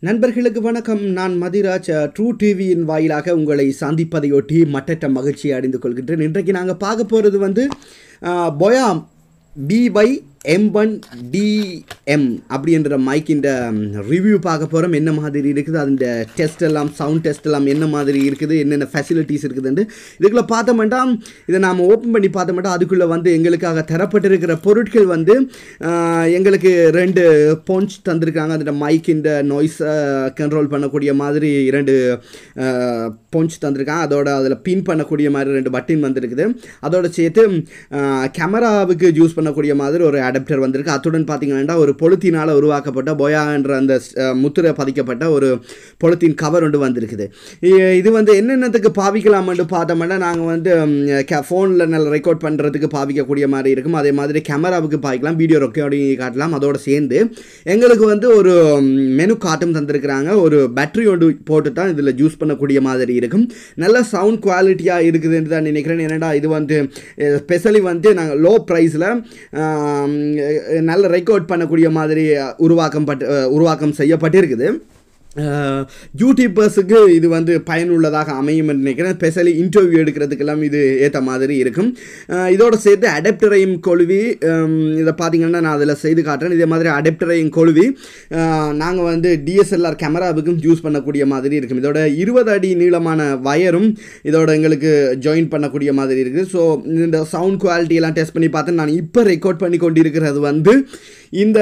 நண்பர்களுக்கு வணக்கம் நான் மதிராஜ் ட்ரூ டிவியின் வாயிலாக உங்களை சந்திப்பதையொட்டி மட்டற்ற மகிழ்ச்சியை அடைந்து கொள்கின்றேன் இன்றைக்கு நாங்கள் பார்க்க போகிறது வந்து Boya B Y M one TM அப்படின்ற மைக்கின்ற ரிவ்யூ பார்க்க போகிறோம் என்ன மாதிரி இருக்குது அந்த டெஸ்ட் எல்லாம் சவுண்ட் டெஸ்ட் எல்லாம் என்ன மாதிரி இருக்குது என்னென்ன ஃபெசிலிட்டிஸ் இருக்குதுன்னு இதுக்குள்ளே பார்த்தோம்னா இதை நாம் ஓப்பன் பண்ணி பார்த்தோம்னா அதுக்குள்ளே வந்து எங்களுக்காக தரப்பட்டிருக்கிற பொருட்கள் வந்து ஆஹ், எங்களுக்கு ரெண்டு பொஞ்ச் தந்திருக்காங்க அந்த மைக்கின்ற நாய்ஸை கண்ட்ரோல் பண்ணக்கூடிய மாதிரி இரண்டு பொஞ்ச் தந்திருக்காங்க அதோட அதில் பின் பண்ணக்கூடிய மாதிரி ரெண்டு பட்டின் வந்திருக்குது அதோட சேர்த்து கேமராவுக்கு யூஸ் பண்ணக்கூடிய மாதிரி ஒரு அடாப்டர் வந்திருக்கு அத்துடன் பார்த்தீங்கன்னா ஒரு பொலித்தீனால் உருவாக்கப்பட்ட பொயா என்ற அந்த அஹ், முத்திரை பதிக்கப்பட்ட ஒரு பொலித்தீன் கவர் ஒன்று வந்திருக்குது இ- இது வந்து என்னென்னத்துக்கு பாவிக்கலாம்னு பார்த்தோம்னா நாங்கள் வந்து ஃபோனில் நல்ல ரெக்கார்ட் பண்ணுறதுக்கு பாவிக்கக்கூடிய மாதிரி இருக்கும் அதே மாதிரி கேமராவுக்கு பாவிக்கலாம் வீடியோ ரெக்கார்டிங் காட்டலாம் அதோட சேர்ந்து எங்களுக்கு வந்து ஒரு மெனு காட்டும் தந்திருக்கிறாங்க ஒரு பேட்டரி ஒன்று போட்டு தான் இதில் யூஸ் பண்ணக்கூடிய மாதிரி இருக்கும் நல்ல சவுண்ட் குவாலிட்டியாக இருக்குதுன்னு தான் நினைக்கிறேன் ஏன்னா இது வந்து ஸ்பெஷலி வந்து நாங்கள் லோ ப்ரைஸில் நல்ல ரெக்கார்ட் பண்ணக்கூடிய மாதிரி உருவாக்கம் பட்டு உருவாக்கம் செய்யப்பட்டிருக்குது அஹ், யூடியூபர்ஸுக்கு இது வந்து பயனுள்ளதாக அமையும் என்று நினைக்கிறேன் ஸ்பெஷலி இன்டர்வியூ எடுக்கிறதுக்கெல்லாம் இது ஏற்ற மாதிரி இருக்கும் அஹ், இதோட சேர்த்து அடாப்டரையும் கொழுவி ஹம், இதை பார்த்தீங்கன்னா நான் அதில் செய்து காட்டுறேன் இதே மாதிரி அடாப்டரையும் கொழுவி நாங்கள் வந்து டிஎஸ்எல்ஆர் கேமராவுக்கும் யூஸ் பண்ணக்கூடிய மாதிரி இருக்கும் இதோட இருபது அடி நீளமான வயரும் இதோட எங்களுக்கு ஜாயின் பண்ணக்கூடிய மாதிரி இருக்குது ஸோ இந்த சவுண்ட் குவாலிட்டி எல்லாம் டெஸ்ட் பண்ணி பார்த்தேன் நான் இப்போ ரெக்கார்ட் பண்ணி கொண்டிருக்கிறது வந்து இந்த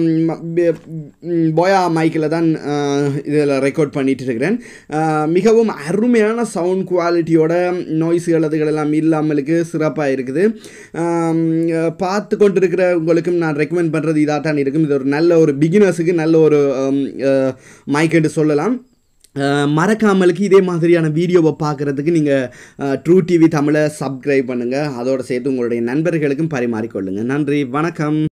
போயா மைக்கில் தான் இதில் ரெக்கார்ட் பண்ணிட்டு இருக்கிறேன் அஹ், மிகவும் அருமையான சவுண்ட் குவாலிட்டியோட நாய்ஸுகள் அதுகள் எல்லாம் இல்லாமலுக்கு சிறப்பாக இருக்குது ஆம், அஹ், பார்த்து கொண்டிருக்கிற உங்களுக்கும் நான் ரெக்கமெண்ட் பண்ணுறது இதாக தான் இருக்கும் இது ஒரு நல்ல ஒரு பிகினர்ஸுக்கு நல்ல ஒரு மைக் என்று சொல்லலாம் அஹ், மறக்காமலுக்கு இதே மாதிரியான வீடியோவை பார்க்குறதுக்கு நீங்கள் ட்ரூ டிவி தமிழை சப்ஸ்கிரைப் பண்ணுங்கள் அதோட சேர்த்து உங்களுடைய நண்பர்களுக்கும் பரிமாறிக்கொள்ளுங்கள் நன்றி வணக்கம்